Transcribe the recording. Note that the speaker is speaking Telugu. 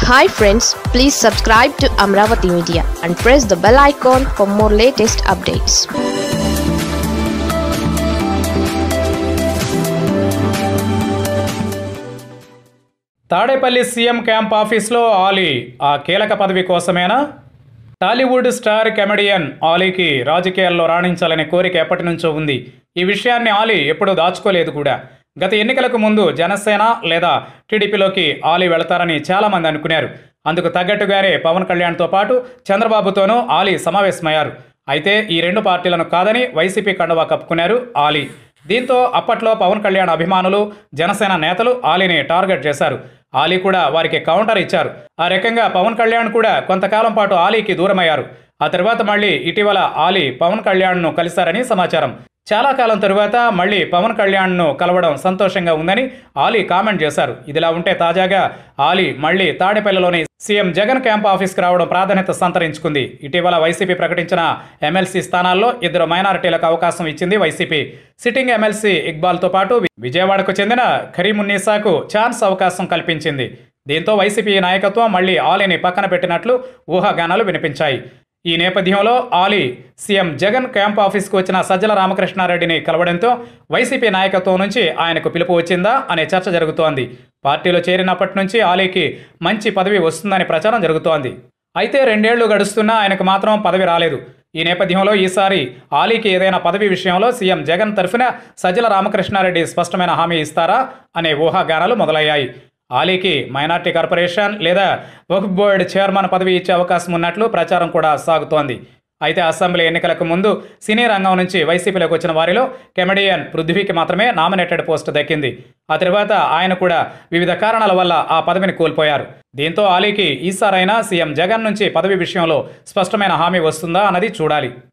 hi friends please subscribe to Amaravati media and press the bell icon for more latest updates Tadepalli CM camp ఆఫీస్లో ఆలీ ఆ కీలక పదవి కోసమేనా టాలీవుడ్ స్టార్ కమెడియన్ ఆలీకి రాజకీయాల్లో రాణించాలనే కోరిక ఎప్పటి నుంచో ఉంది ఈ విషయాన్ని ఆలీ ఎప్పుడూ దాచుకోలేదు కూడా గత ఎన్నికలకు ముందు జనసేన లేదా టీడీపీలోకి ఆలీ వెళతారని చాలామంది అనుకున్నారు అందుకు తగ్గట్టుగానే పవన్ కళ్యాణ్తో పాటు చంద్రబాబుతోనూ ఆలీ సమావేశమయ్యారు అయితే ఈ రెండు పార్టీలను కాదని వైసీపీ కండువా కప్పుకున్నారు ఆలీ దీంతో అప్పట్లో పవన్ కళ్యాణ్ అభిమానులు జనసేన నేతలు ఆలీని టార్గెట్ చేశారు ఆలీ కూడా వారికి కౌంటర్ ఇచ్చారు ఆ రకంగా పవన్ కళ్యాణ్ కూడా కొంతకాలం పాటు ఆలీకి దూరమయ్యారు ఆ తర్వాత మళ్ళీ ఇటీవల ఆలీ పవన్ కళ్యాణ్ను కలిశారని సమాచారం చాలా కాలం తరువాత మళ్ళీ పవన్ కళ్యాణ్ను కలవడం సంతోషంగా ఉందని ఆలీ కామెంట్ చేశారు ఇదిలా ఉంటే తాజాగా ఆలీ మళ్ళీ తాడేపల్లిలోని సీఎం జగన్ క్యాంప్ ఆఫీస్కి రావడం ప్రాధాన్యత సంతరించుకుంది ఇటీవల వైసీపీ ప్రకటించిన ఎమ్మెల్సీ స్థానాల్లో ఇద్దరు మైనారిటీలకు అవకాశం ఇచ్చింది వైసీపీ సిట్టింగ్ ఎమ్మెల్సీ ఇక్బాల్తో పాటు విజయవాడకు చెందిన కరీమున్నీసాకు ఛాన్స్ అవకాశం కల్పించింది దీంతో వైసీపీ నాయకత్వం మళ్ళీ ఆలీని పక్కన పెట్టినట్లు ఊహాగానాలు వినిపించాయి ఈ నేపథ్యంలో ఆలీ సీఎం జగన్ క్యాంప్ ఆఫీస్కు వచ్చిన సజ్జల రామకృష్ణారెడ్డిని కలవడంతో వైసీపీ నాయకత్వం నుంచి ఆయనకు పిలుపు వచ్చిందా అనే చర్చ జరుగుతోంది పార్టీలో చేరినప్పటి నుంచి ఆలీకి మంచి పదవి వస్తుందని ప్రచారం జరుగుతోంది అయితే రెండేళ్లు గడుస్తున్నా ఆయనకు మాత్రం పదవి రాలేదు ఈ నేపథ్యంలో ఈసారి ఆలీకి ఏదైనా పదవి విషయంలో సీఎం జగన్ తరఫున సజ్జల రామకృష్ణారెడ్డి స్పష్టమైన హామీ ఇస్తారా అనే ఊహాగానాలు మొదలయ్యాయి ఆలీకి మైనార్టీ కార్పొరేషన్ లేదా వక్ఫ్ బోర్డు చైర్మన్ పదవి ఇచ్చే అవకాశం ఉన్నట్లు ప్రచారం కూడా సాగుతోంది అయితే అసెంబ్లీ ఎన్నికలకు ముందు సినీ రంగం నుంచి వైసీపీలోకి వచ్చిన వారిలో కెమెడియన్ పృథ్వీకి మాత్రమే నామినేటెడ్ పోస్టు దక్కింది ఆ తర్వాత ఆయన కూడా వివిధ కారణాల వల్ల ఆ పదవిని కోల్పోయారు దీంతో ఆలీకి ఈసారైనా సీఎం జగన్ నుంచి పదవి విషయంలో స్పష్టమైన హామీ వస్తుందా అన్నది చూడాలి